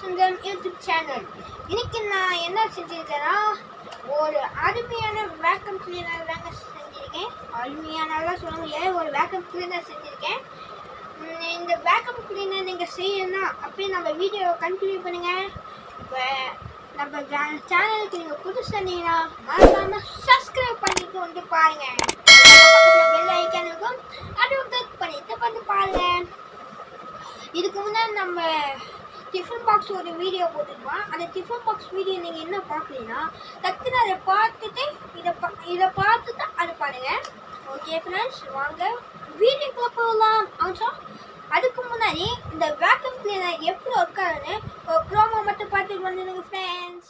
Sundaram YouTube channel இன்னைக்கு நான் என்ன செஞ்சிருக்கேன்னா ஒரு அருமையான வேக்கம் கிளீனர் தாங்க செஞ்சிருக்கேன் அருமையானலாம் சொல்ல முடியாது ஒரு வேக்கம் கிளீனர் செஞ்சிருக்கேன் உம், இந்த வேக்கம் கிளீனர் நீங்கள் செய்யணும்னா அப்படியே நம்ம வீடியோவை கண்டினியூ பண்ணுங்க இப்போ நம்ம சேனலுக்கு நீங்கள் புதுசு இருந்தீங்கன்னா மறக்காம சப்ஸ்கிரைப் பண்ணிட்டு வந்து பாருங்க பக்கத்தில் பெல் ஐக்கான் இருக்கும் அதுவும் கிளிக் பண்ணிட்டு வந்து பாருங்க இதுக்கு முன்னாடி நம்ம டிஃபன் பாக்ஸ் ஒரு வீடியோ போட்டுருப்போம் அந்த டிஃபன் பாக்ஸ் வீடியோ நீங்கள் என்ன பார்க்கலீங்கன்னா டக்குன்னு அதை பார்த்துட்டு இதை பா இதை பார்த்துட்டு அதை பாருங்க ஓகே ஃப்ரெண்ட்ஸ் வாங்க வீடியோக்குள்ள போகலாம் அவசரம் அதுக்கு முன்னாடி இந்த வேக்கம் கிளீனர் எப்படி ஒர்க் ஆகுதுன்னு ஒரு ப்ரோமோ மட்டும் பார்த்துட்டு வந்துடுங்க ஃப்ரெண்ட்ஸ்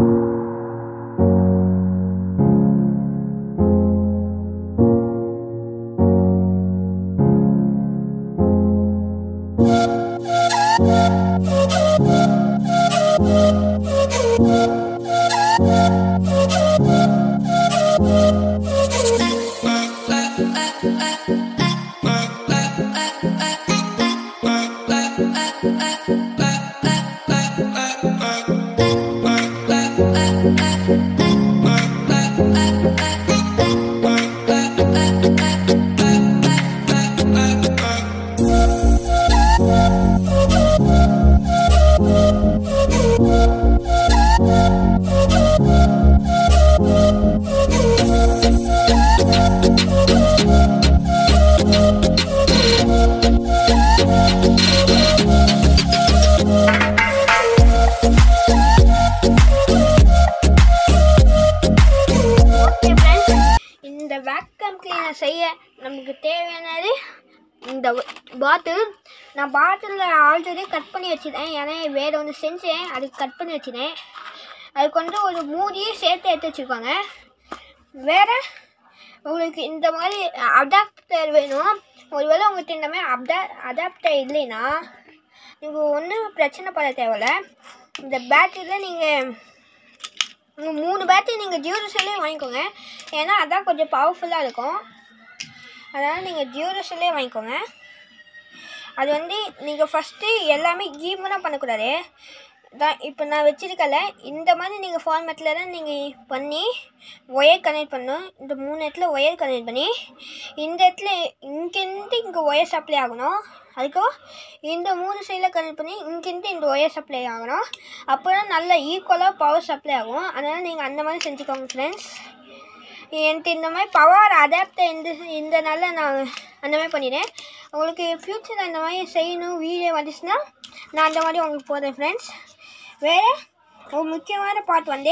ஓகே ஃப்ரெண்ட்ஸ் இந்த வேக்கம் கிளீனர் செய்ய நமக்கு தேவையானது இந்த பாட்டில் நான் பாட்டிலில் ஆல்ரெடி கட் பண்ணி வச்சுட்டேன் ஏன்னா வேறு ஒன்று செஞ்சேன் அதுக்கு கட் பண்ணி வச்சுட்டேன் அதுக்கு வந்து ஒரு மூடியும் சேர்த்து எடுத்து வச்சுருக்காங்க வேறு உங்களுக்கு இந்த மாதிரி அடாப்டர் வேணும் ஒருவேளை உங்களுக்கு இந்த மாதிரி அப்டா அடாப்டர் இல்லைன்னா நீங்கள் ஒன்றும் பிரச்சனை பட தேவையில்ல இந்த பேட்டரியில் நீங்கள் உங்கள் மூணு பேட்டரி நீங்கள் ஜியோரசல்லே வாங்கிக்கோங்க ஏன்னா அதான் கொஞ்சம் பவர்ஃபுல்லாக இருக்கும் அதனால் நீங்கள் ஜியோரசல்லே வாங்கிக்கோங்க அது வந்து நீங்கள் ஃபஸ்ட்டு எல்லாமே ஈவனாக பண்ணக்கூடாது தான் இப்போ நான் வச்சுருக்கல இந்த மாதிரி நீங்கள் ஃபார்மேட்டில் தான் நீங்கள் பண்ணி ஒயர் கனெக்ட் பண்ணணும் இந்த மூணு இடத்துல ஒயர் கனெக்ட் பண்ணி இந்த இடத்துல இங்கேருந்து இங்கே ஒயர் சப்ளை ஆகணும் அதுக்கும் இந்த மூணு சைடில் கனெக்ட் பண்ணி இங்கேருந்து இந்த ஒயர் சப்ளை ஆகணும் அப்போ தான் நல்ல ஈக்குவலாக பவர் சப்ளை ஆகும் அதனால் நீங்கள் அந்த மாதிரி செஞ்சுக்கோங்க ஃப்ரெண்ட்ஸ் எனக்கு இந்த மாதிரி பவர் அடாப்டர் இந்த இந்த நாளில் நான் அந்த மாதிரி பண்ணிடுறேன் உங்களுக்கு ஃப்யூச்சரில் அந்த மாதிரி செய்யணும் வீடியோ வந்துச்சுன்னா நான் அந்த மாதிரி உங்களுக்கு போடுறேன் ஃப்ரெண்ட்ஸ் வேறு ஒரு முக்கியமான பார்ட் வந்து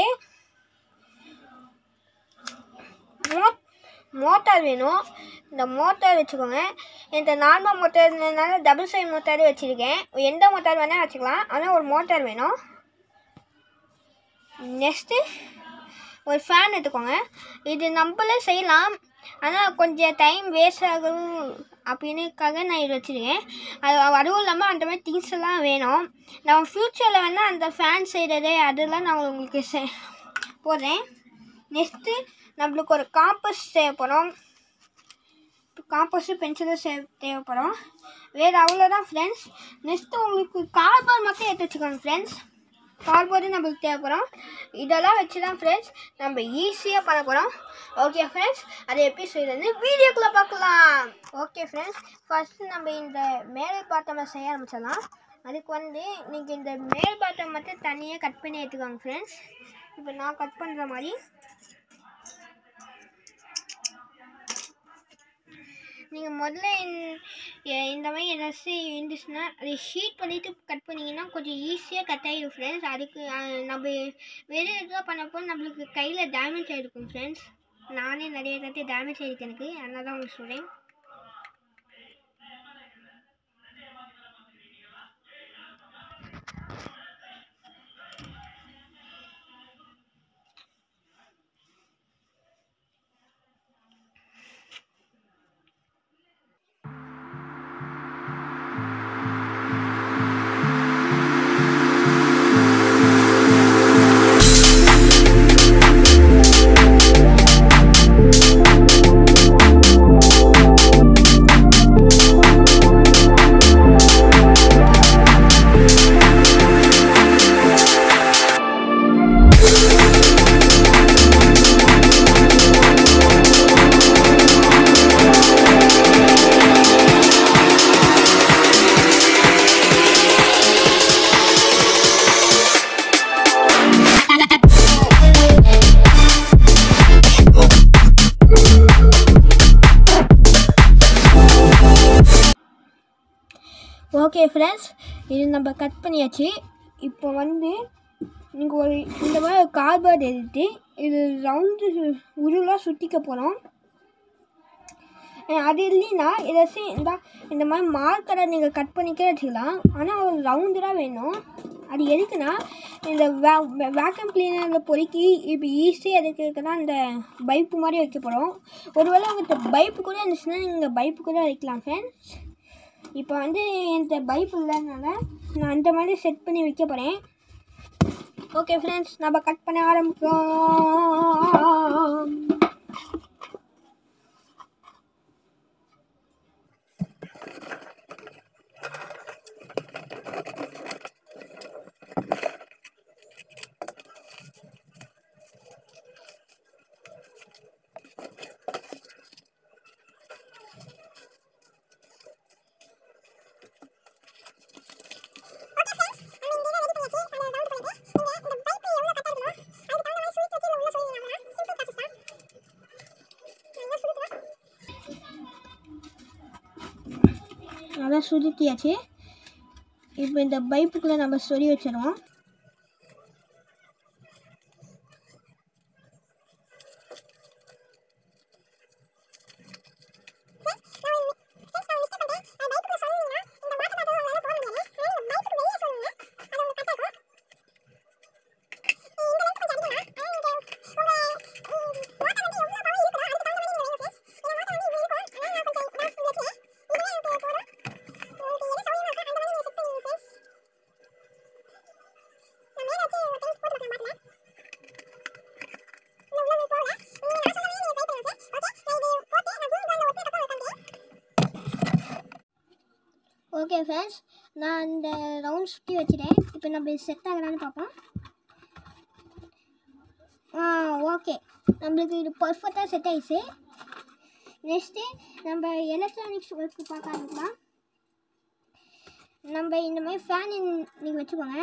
மோ மோட்டார் வேணும் இந்த மோட்டார் வச்சுக்கோங்க இந்த நார்மல் மோட்டார் இருந்ததுனால டபுள் சைட் மோட்டார் வச்சுருக்கேன் எந்த மோட்டார் வேணால் வச்சுக்கலாம் ஆனால் ஒரு மோட்டார் வேணும் நெக்ஸ்ட்டு ஒரு ஃபேன் எடுத்துக்கோங்க இது நம்மளே செய்யலாம் ஆனால் கொஞ்சம் டைம் வேஸ்ட் ஆகும் அப்படின்னுக்காக நான் இது வச்சுருக்கேன் அது அதுவும் இல்லாமல் அந்த மாதிரி திங்ஸ் எல்லாம் வேணும் நான் ஃப்யூச்சரில் வேணால் அந்த ஃபேன் செய்கிறது அதெல்லாம் நான் உங்களுக்கு செ போடுறேன் நெக்ஸ்ட்டு நம்மளுக்கு ஒரு காம்பஸ் தேவைப்படும் காம்பஸு பென்சிலும் சே தேவைப்படும் வேறு அவ்வளோதான் ஃப்ரெண்ட்ஸ் நெக்ஸ்ட்டு உங்களுக்கு கார்போர்ட் மட்டும் எடுத்து வச்சுக்கோங்க ஃப்ரெண்ட்ஸ் கார்போர்டு நம்மளுக்கு தேவைப்படும் இதெல்லாம் வச்சு தான் ஃப்ரெண்ட்ஸ் நம்ம ஈஸியாக பண்ண போகிறோம் ஓகே ஃப்ரெண்ட்ஸ் அதை எப்படி செய்யறது வீடியோக்குள்ளே பார்க்கலாம் ஓகே ஃப்ரெண்ட்ஸ் ஃபஸ்ட்டு நம்ம இந்த மேல் பாட்டமை செய்ய ஆரம்பிச்சிடலாம் அதுக்கு வந்து நீங்கள் இந்த மேல் பாட்டம் மட்டும் தனியாக கட் பண்ணி எடுத்துக்கோங்க ஃப்ரெண்ட்ஸ் இப்போ நான் கட் பண்ணுற மாதிரி நீங்கள் முதல்ல இந்த- எ- இந்த மாதிரி ஏதாச்சும் இருந்துச்சுன்னா அதை ஷீட் பண்ணிவிட்டு கட் பண்ணிங்கன்னா கொஞ்சம் ஈஸியாக கட் ஆகிடும் ஃப்ரெண்ட்ஸ் அதுக்கு அஹ், நம்ம வெறும் இதெல்லாம் பண்ணப்போ நம்மளுக்கு கையில் டேமேஜ் ஆகிருக்கும் ஃப்ரெண்ட்ஸ் நானே நிறைய தாட்டி டேமேஜ் ஆகிருக்கு எனக்கு அதனால தான் உங்களுக்கு சொல்கிறேன் ஓகே ஃப்ரெண்ட்ஸ் இது நம்ம கட் பண்ணியாச்சு இப்போ வந்து நீங்கள் ஒரு இந்த மாதிரி ஒரு கார்போர்ட் எடுத்து இது ரவுண்டு உருளாக சுற்றிக்க போகிறோம் அது இல்லைன்னா ஏதாச்சும் இந்த இந்த மாதிரி மார்க்கரை நீங்கள் கட் பண்ணிக்க வச்சுக்கலாம் ஆனால் ஒரு ரவுண்டராக வேணும் அது எதுக்குன்னா இந்த வே வேக்கம் கிளீனரில் பொறுக்கி இப்போ ஈஸியாக அதுக்கு தான் இந்த பைப்பு மாதிரி வைக்க போகிறோம் ஒருவேளை உங்கள்கிட்ட பைப்பு கூட இருந்துச்சுன்னா நீங்கள் பைப்பு கூட வைக்கலாம் ஃப்ரெண்ட்ஸ் இப்போ வந்து என்கிட்ட பைப் இல்லாதனால நான் அந்த மாதிரி செட் பண்ணி வைக்க போகிறேன் ஓகே ஃப்ரெண்ட்ஸ் நம்ம கட் பண்ண ஆரம்பிக்கலாம் நல்லா சுருட்டியாச்சு இப்போ இந்த பைப்புக்குள்ளே நம்ம சொறி வச்சிடுவோம் ஓகே ஃப்ரெண்ட்ஸ் நான் இந்த ரவுண்ட் சுற்றி வச்சுட்டேன் இப்போ நம்ம செட் ஆகலான்னு பார்ப்போம் ஆ ஓகே நம்மளுக்கு இது பர்ஃபெக்டாக செட் ஆயிடுச்சு நெக்ஸ்ட்டு நம்ம எலக்ட்ரானிக்ஸ் ஒர்க்கு பார்க்க ஆரம்பிக்கலாம் நம்ம இந்த மாதிரி ஃபேன் நீங்கள் வச்சுக்கோங்க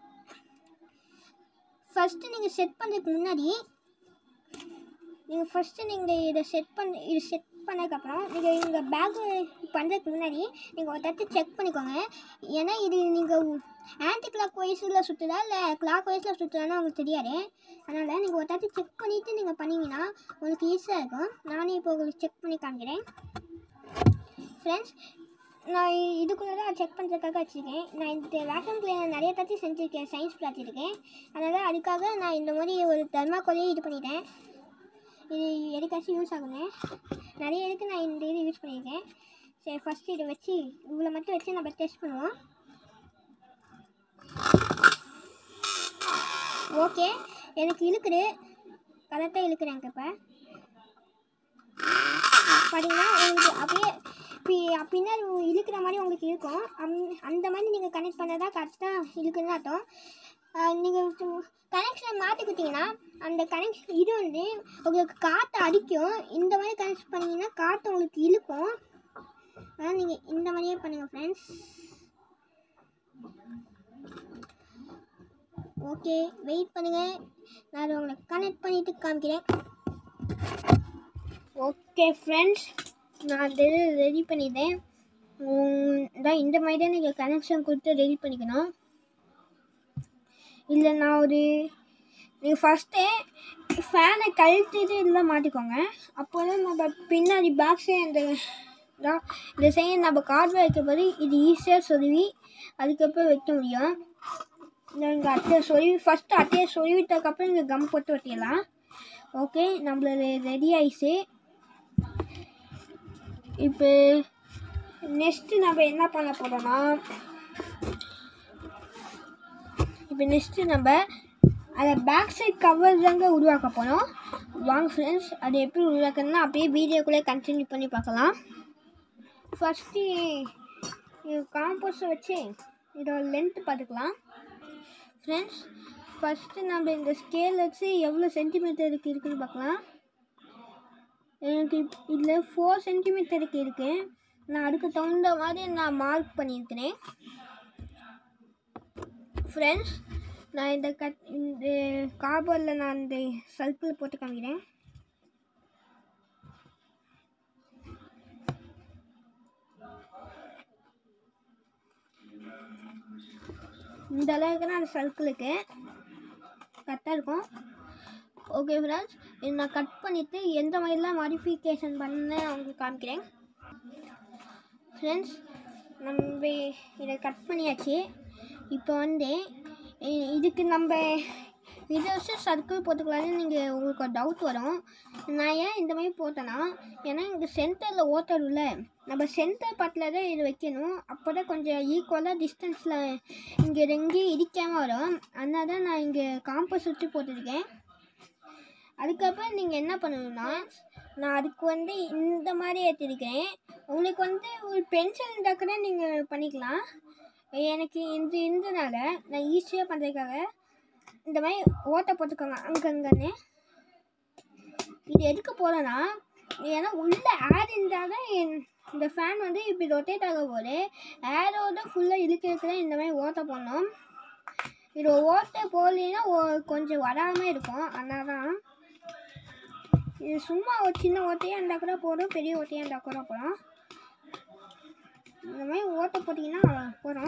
ஃபஸ்ட்டு நீங்கள் செட் பண்ணுறதுக்கு முன்னாடி நீங்கள் ஃபஸ்ட்டு நீங்கள் இதை செட் பண்ண இது செட் பண்ணதுக்கப்புறம் நீங்கள் இந்த பேக்கு பண்ணுறதுக்கு முன்னாடி நீங்கள் ஒரு தட்டு செக் பண்ணிக்கோங்க ஏன்னா இது நீங்கள் ஆன்டி கிளாக் வைஸில் சுற்றுதா இல்லை கிளாக் வைஸில் சுற்றுதான்னு உங்களுக்கு தெரியாது அதனால் நீங்கள் ஒரு தட்டு செக் பண்ணிவிட்டு நீங்கள் பண்ணிங்கன்னா உங்களுக்கு ஈஸியாக இருக்கும் நானே இப்போ உங்களுக்கு செக் பண்ணி காமிக்கிறேன் ஃப்ரெண்ட்ஸ் நான் இதுக்குள்ளே தான் செக் பண்ணுறதுக்காக வச்சுருக்கேன் நான் இந்த வேக்கம் கிளீனர் நிறைய தட்டி செஞ்சுருக்கேன் சயின்ஸ் ப்ராஜெக்ட்டுக்கு அதனால் அதுக்காக நான் இந்த மாதிரி ஒரு தர்மாக்கோலையே இது பண்ணிட்டேன் இது எதுக்காச்சும் யூஸ் ஆகுங்க நிறைய இதுக்கு நான் இந்த இது யூஸ் பண்ணியிருக்கேன் சரி ஃபஸ்ட்டு இதை வச்சு இவ்வளோ மட்டும் வச்சு நம்ம டெஸ்ட் பண்ணுவோம் ஓகே எனக்கு இழுக்குது கரெக்டாக இழுக்கிறேன் இப்போ பார்த்தீங்கன்னா உங்களுக்கு அப்படியே பி பின்னாடி இழுக்கிற மாதிரி உங்களுக்கு இருக்கும் அந் அந்த மாதிரி நீங்கள் கனெக்ட் பண்ணதா கரெக்டாக இழுக்குன்னு அர்த்தம் நீங்கள் கனெக்ஷன் மாற்றி கொடுத்தீங்கன்னா அந்த கனெக்ஷன் இது வந்து உங்களுக்கு காற்று அடிக்கும் இந்த மாதிரி கனெக்ட் பண்ணிங்கன்னா காற்று உங்களுக்கு இழுக்கும் அதனால் நீங்கள் இந்த மாதிரியே பண்ணுங்கள் ஃப்ரெண்ட்ஸ் ஓகே வெயிட் பண்ணுங்கள் நான் அதை உங்களை கனெக்ட் பண்ணிவிட்டு காமிக்கிறேன் ஓகே ஃப்ரெண்ட்ஸ் நான் அந்த இது ரெடி பண்ணிட்டேன் தான் இந்த மாதிரி தான் நீங்கள் கனெக்ஷன் கொடுத்து ரெடி பண்ணிக்கணும் இல்லை நான் ஒரு நீங்கள் ஃபஸ்ட்டே ஃபேனை கழட்டிட்டு இல்லை மாட்டிக்கோங்க அப்போ தான் நம்ம பின்னாடி பேக் சைடு அந்த தான் இந்த சைடு நம்ம கார்டு வைக்க போது இது ஈஸியாக சொருவி அதுக்கப்புறம் வைக்க முடியும் நீங்கள் அட்டையை சொருவி ஃபஸ்ட்டு அட்டையை சொருவிட்டதுக்கப்புறம் நீங்கள் கம் போட்டு ஒட்டிடலாம் ஓகே நம்மளது ரெடி ஆயிடுச்சு இப்போ நெக்ஸ்ட்டு நம்ம என்ன பண்ண போகிறோம்னா இப்போ நெக்ஸ்ட்டு நம்ம அதை பேக் சைட் கவர் தாங்க உருவாக்க போகிறோம் வாங்க ஃப்ரெண்ட்ஸ் அது எப்படி உருவாக்குறதுன்னா அப்படியே வீடியோக்குள்ளே கண்டினியூ பண்ணி பார்க்கலாம் ஃபஸ்ட்டு காம்போஸை வச்சு இதோட லென்த்து பார்த்துக்கலாம் ஃப்ரெண்ட்ஸ் ஃபஸ்ட்டு நம்ம இந்த ஸ்கேல் வச்சு எவ்வளோ சென்டிமீட்டருக்கு இருக்குன்னு பார்க்கலாம் எனக்கு இதில் ஃபோர் சென்டிமீட்டருக்கு இருக்குது நான் அதுக்கு தகுந்த மாதிரி நான் மார்க் பண்ணியிருக்கிறேன் ஃப்ரெண்ட்ஸ் நான் இந்த கட் இந்த கார்போர்டில் நான் இந்த சர்க்கிள் போட்டு காமிக்கிறேன் இந்த அளவுக்கு தான் அந்த சர்க்கிளுக்கு கரெக்டாக இருக்கும் ஓகே ஃப்ரெண்ட்ஸ் இது நான் கட் பண்ணிவிட்டு எந்த மாதிரிலாம் மாடிஃபிகேஷன் பண்ணேன் உங்களுக்கு காமிக்கிறேன் ஃப்ரெண்ட்ஸ் நம்ம இதை கட் பண்ணியாச்சு இப்போ வந்து இ- இதுக்கு நம்ம இதை வச்சு சர்க்கிள் போட்டுக்கலாம்னு நீங்கள் உங்களுக்கு ஒரு டவுட் வரும் நான் ஏன் இந்த மாதிரி போட்டேன்னா ஏன்னா இங்கே சென்டரில் ஓட்டரும்ல நம்ம சென்டர் பட்டில் தான் இது வைக்கணும் அப்போ தான் கொஞ்சம் ஈக்குவலாக டிஸ்டன்ஸில் இங்கே எங்கேயும் இடிக்காமல் வரும் அதனால தான் நான் இங்கே காம்பஸ் வச்சு போட்டிருக்கேன் அதுக்கப்புறம் நீங்கள் என்ன பண்ணணும்னா நான் அதுக்கு வந்து இந்த மாதிரி ஏற்றிருக்கேன் உங்களுக்கு வந்து ஒரு பென்சில் இருந்தால் கூட நீங்கள் பண்ணிக்கலாம் எனக்கு இது இருந்தனால நான் ஈஸியாக பண்ணுறதுக்காக இந்த மாதிரி ஓட்டை போட்டுக்கோங்க அங்கங்கன்னு இது எதுக்கு போகிறேன்னா ஏன்னா உள்ளே ஏர் இருந்தால் தான் என்- இந்த ஃபேன் வந்து இப்படி ரொட்டேட் ஆக போகுது ஏரோட ஃபுல்லாக இழுக்கிறதுக்கு தான் இந்த மாதிரி ஓட்டை போடணும் இது ஓட்டை போடலைன்னா ஓ- கொஞ்சம் வராமல் இருக்கும் அதனால தான் இது சும்மா ஒரு சின்ன ஓட்டையாக இருந்தால் கூட போதும் பெரிய ஓட்டையாக இருந்தால் கூட போதும் இந்த மாதிரி ஓட்டை போட்டிங்கன்னா போதும்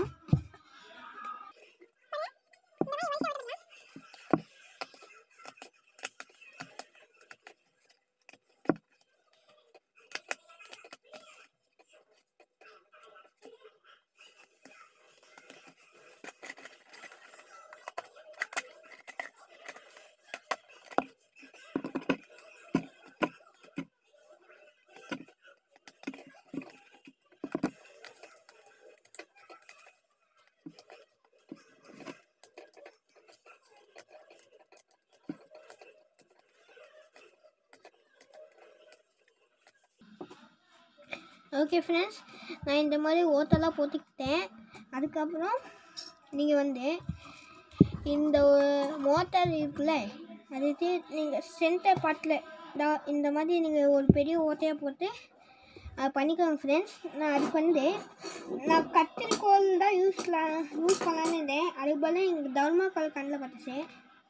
ஓகே ஃப்ரெண்ட்ஸ் நான் இந்த மாதிரி ஓட்டெல்லாம் போட்டுக்கிட்டேன் அதுக்கப்புறம் நீங்கள் வந்து இந்த மோட்டார் இருக்குல்ல அதுக்கு நீங்கள் சென்டர் பார்ட்டில் இந்த மாதிரி நீங்கள் ஒரு பெரிய ஓட்டையாக போட்டு அது பண்ணிக்கோங்க ஃப்ரெண்ட்ஸ் நான் அதுக்கு வந்து நான் கத்திரிக்கோல் தான் யூஸ்லாம் யூஸ் பண்ணலான்னு இருந்தேன் அதுக்கு பதிலாக எனக்கு தர்மாக்கோல் கண்ணில் பட்டுச்சு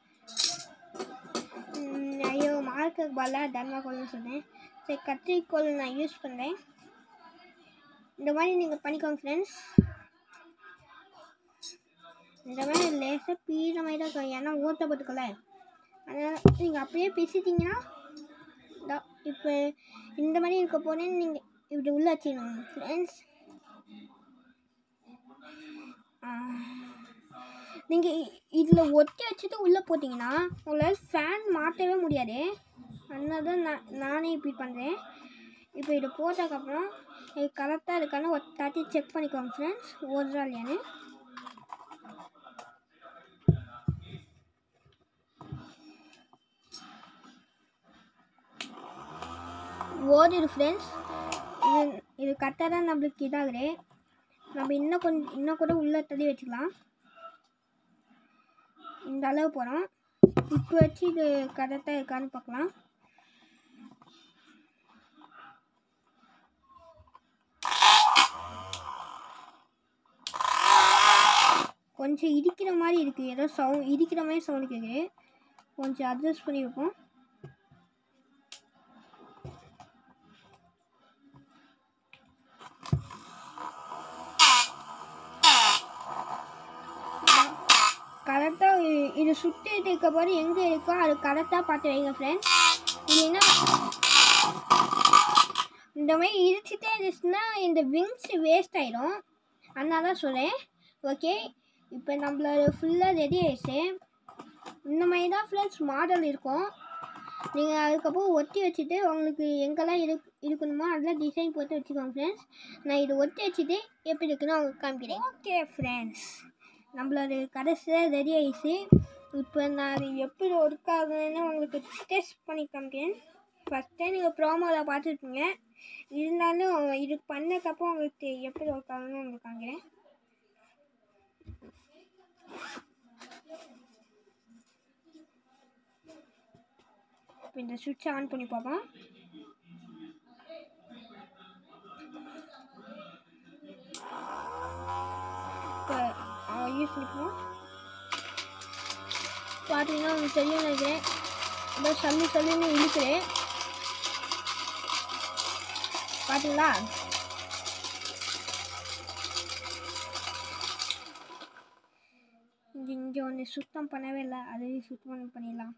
ம், ஐயோ மார்க்குக்கு பதிலாக தர்மாக்கோல்னு சொன்னேன் சரி கத்திரிக்கோல் நான் யூஸ் பண்ணுறேன் இந்த மாதிரி நீங்கள் பண்ணிக்கோங்க ஃப்ரெண்ட்ஸ் இந்த மாதிரி லேசாக பீற மாதிரி தான் இருக்கும் ஏன்னா ஓட்ட போட்டுக்கல அதனால் நீங்கள் அப்படியே பேசிட்டீங்கன்னா இப்போ இந்த மாதிரி இருக்க போனேன்னு நீங்கள் இப்படி உள்ள வச்சுக்கணும் ஃப்ரெண்ட்ஸ் நீங்கள் இதில் ஒட்டி வச்சுட்டு உள்ளே போட்டிங்கன்னா உங்களால் ஃபேன் மாட்டவே முடியாது அதனால தான் நான் நானே இப்படி பண்ணுறேன் இப்போ இதை போட்டதுக்கப்புறம் இது கரெக்டாக இருக்கான்னு ஒரு தாட்டி செக் பண்ணிக்கோங்க ஃப்ரெண்ட்ஸ் ஓடுறா இல்லையான்னு ஓடிடு ஃப்ரெண்ட்ஸ் இது இது கரெக்டாக தான் நம்மளுக்கு இதாகுது நம்ம இன்னும் கொஞ்சம் இன்னும் கூட உள்ளே தள்ளி வச்சுக்கலாம் இந்த அளவு போகிறோம் இப்போ வச்சு இது கரெக்டாக இருக்கான்னு பார்க்கலாம் கொஞ்சம் இடிக்கிற மாதிரி இருக்குது ஏதோ சவுண்ட் இடிக்கிற மாதிரி சவுண்ட் கேட்குது கொஞ்சம் அட்ஜஸ்ட் பண்ணி வைப்போம் கரெக்டாக இது சுற்றிட்டு இருக்க போது எங்கே இருக்கோ அது கரெக்டாக பார்த்து வைங்க ஃப்ரெண்ட்ஸ் இல்லைன்னா இந்த மாதிரி இடிச்சிட்டே இருந்துச்சுன்னா இந்த விங்ஸ் வேஸ்ட் ஆயிடும் அதனால தான் சொல்கிறேன் ஓகே இப்போ நம்மளோட ஃபுல்லாக ரெடி ஆயிடுச்சு இந்த மாதிரி தான் ஃப்ரெண்ட்ஸ் மாடல் இருக்கும் நீங்கள் அதுக்கப்புறம் ஒட்டி வச்சுட்டு உங்களுக்கு எங்கெல்லாம் இரு இருக்கணுமோ அதெல்லாம் டிசைன் போட்டு வச்சுக்கோங்க ஃப்ரெண்ட்ஸ் நான் இது ஒட்டி வச்சுட்டு எப்படி இருக்குன்னு உங்களுக்கு காமிக்கிறேன் ஓகே ஃப்ரெண்ட்ஸ் நம்மளோட கடைசியாக ரெடி ஆயிடுச்சு இப்போ நான் அது எப்படி ஒர்க் ஆகுதுன்னு உங்களுக்கு டெஸ்ட் பண்ணி காமிக்கிறேன் ஃபஸ்ட்டே நீங்கள் ப்ரோமோவில் பார்த்துருப்பீங்க இருந்தாலும் இது பண்ணக்கப்புறம் உங்களுக்கு எப்படி ஒர்க் ஆகுதுன்னு உங்களுக்கு காமிக்கிறேன் இப்போ இந்த சுவிட்சை ஆன் பண்ணி பார்ப்போம் இப்போ யூஸ் பண்ணிப்போம் பார்த்தீங்கன்னா உங்களுக்கு தெரியும் நினைக்கிறேன் இதோ சல்லி சல்லுன்னு இழுக்கிறேன் பார்த்தீங்களா கொஞ்சம் இங்கே ஒன்று சுத்தம் பண்ணவே இல்லை அதையும் சுத்தம் பண்ணிடலாம்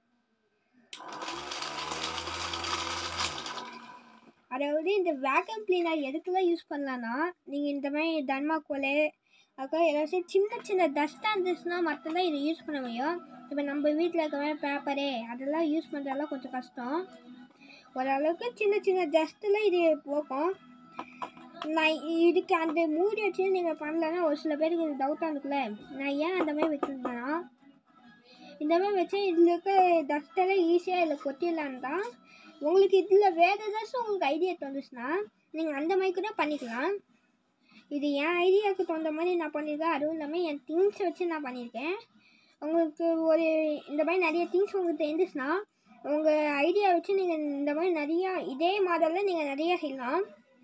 அதாவது இந்த வேக்கம் கிளீனர் எதுக்கெல்லாம் யூஸ் பண்ணலான்னா நீங்கள் இந்த மாதிரி தர்மாக்கோல் அதுக்கப்புறம் ஏதாச்சும் சின்ன சின்ன டஸ்ட்டாக இருந்துச்சுன்னா மட்டும்தான் இதை யூஸ் பண்ண முடியும் இப்போ நம்ம வீட்டில் இருக்க மாதிரி பேப்பரு அதெல்லாம் யூஸ் பண்ணுறதெல்லாம் கொஞ்சம் கஷ்டம் ஓரளவுக்கு சின்ன சின்ன டஸ்ட்டெல்லாம் இது போக்கும் நான் இதுக்கு அந்த மூடி வச்சு நீங்கள் பண்ணலன்னா ஒரு சில பேருக்கு டவுட்டாக இருக்குல்ல நான் ஏன் அந்த மாதிரி வச்சுருந்தேன்னா இந்த மாதிரி வச்சா இதில் இருக்க டஸ்ட்டெல்லாம் ஈஸியாக இதில் கொட்டிடலான்னு தான் உங்களுக்கு இதில் வேறு ஏதாச்சும் உங்களுக்கு ஐடியா தோணுச்சுன்னா நீங்கள் அந்த மாதிரி கூட பண்ணிக்கலாம் இது என் ஐடியாவுக்கு தகுந்த மாதிரி நான் பண்ணியிருக்கேன் அதுவும் இல்லாமல் என் திங்ஸ் வச்சு நான் பண்ணியிருக்கேன் உங்களுக்கு ஒரு இந்த மாதிரி நிறைய திங்ஸ் உங்களுக்கு தெரிஞ்சுச்சுன்னா உங்கள் ஐடியா வச்சு நீங்கள் இந்த மாதிரி நிறையா இதே மாடலில் நீங்கள் நிறையா செய்யலாம்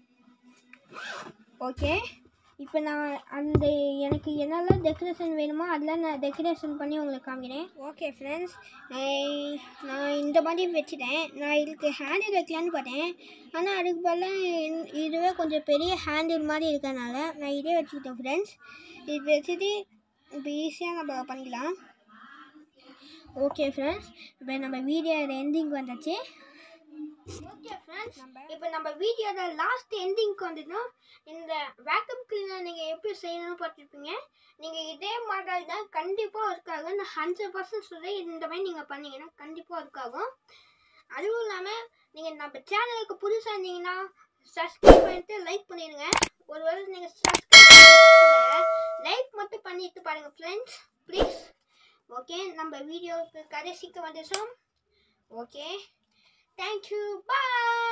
ஓகே இப்போ நான் அந்த எனக்கு என்னெல்லாம் டெக்கரேஷன் வேணுமோ அதெல்லாம் நான் டெக்கரேஷன் பண்ணி உங்களுக்கு காமிக்கிறேன் ஓகே ஃப்ரெண்ட்ஸ் நான் இந்த மாதிரி வச்சுட்டேன் நான் இதுக்கு ஹேண்டில் வைக்கலான்னு பார்த்தேன் ஆனால் அதுக்கு பதிலாக இதுவே கொஞ்சம் பெரிய ஹேண்டில் மாதிரி இருக்கறனால நான் இதே வச்சுக்கிட்டேன் ஃப்ரெண்ட்ஸ் இது வச்சுட்டு இப்போ ஈஸியாக நம்ம பண்ணிக்கலாம் ஓகே ஃப்ரெண்ட்ஸ் இப்போ நம்ம வீடியோ எண்டிங் வந்தாச்சு ஓகே ஃப்ரெண்ட்ஸ் இப்போ நம்ம வீடியோட லாஸ்ட் எண்டிங்க்கு வந்துட்டோம் இந்த வேக்கம் கிளீனர் நீங்கள் எப்படி செய்யணும்னு பார்த்துருப்பீங்க நீங்கள் இதே மாடல் தான் கண்டிப்பாக ஒர்க் ஆகும் நான் ஹண்ட்ரட் பர்சன்ட் சொல்கிறேன் இந்த மாதிரி நீங்கள் பண்ணீங்கன்னா கண்டிப்பாக ஒர்க் ஆகும் அதுவும் இல்லாமல் நீங்கள் நம்ம சேனலுக்கு புதுசாக இருந்தீங்கன்னா சப்ஸ்கிரைப் பண்ணிட்டு லைக் பண்ணிடுங்க ஒருவேளை நீங்கள் சப்ஸ்கிரைப் லைக் மட்டும் பண்ணிட்டு பாருங்கள் ஃப்ரெண்ட்ஸ் ப்ளீஸ் ஓகே நம்ம வீடியோவுக்கு கடைசிக்கு வந்துட்டோம் ஓகே தேங்க்யூ பாய்